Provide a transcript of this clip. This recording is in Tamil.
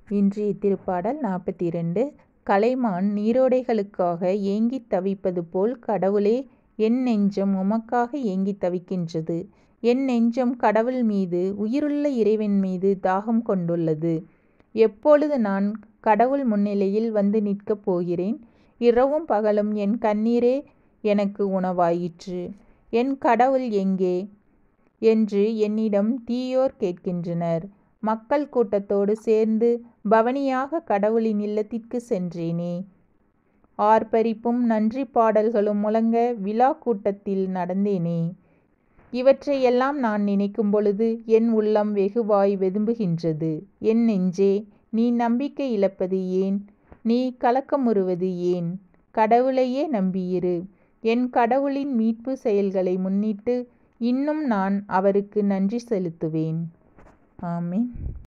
இன்றைய திருப்பாடல் நாற்பத்தி இரண்டு கலைமான் நீரோடைகளுக்காக ஏங்கித் தவிப்பது போல் கடவுளே என் நெஞ்சம் உமக்காக ஏங்கித் தவிக்கின்றது என் நெஞ்சம் கடவுள் மீது உயிருள்ள இறைவன் மீது தாகம் கொண்டுள்ளது எப்பொழுது நான் கடவுள் முன்னிலையில் வந்து நிற்கப் போகிறேன் இரவும் பகலும் என் கண்ணீரே எனக்கு உணவாயிற்று என் கடவுள் எங்கே என்று என்னிடம் தீயோர் கேட்கின்றனர் மக்கள் கூட்டத்தோடு சேர்ந்து பவனியாக கடவுளின் இல்லத்திற்கு சென்றேனே ஆர்ப்பரிப்பும் நன்றி பாடல்களும் முழங்க விழா கூட்டத்தில் நடந்தேனே இவற்றையெல்லாம் நான் நினைக்கும் பொழுது என் உள்ளம் வெகுவாய் வெதும்புகின்றது என் நெஞ்சே நீ நம்பிக்கை இழப்பது ஏன் நீ கலக்கமுறுவது ஏன் கடவுளையே நம்பியிரு என் கடவுளின் மீட்பு செயல்களை முன்னிட்டு இன்னும் நான் அவருக்கு நன்றி செலுத்துவேன் ஆமீன்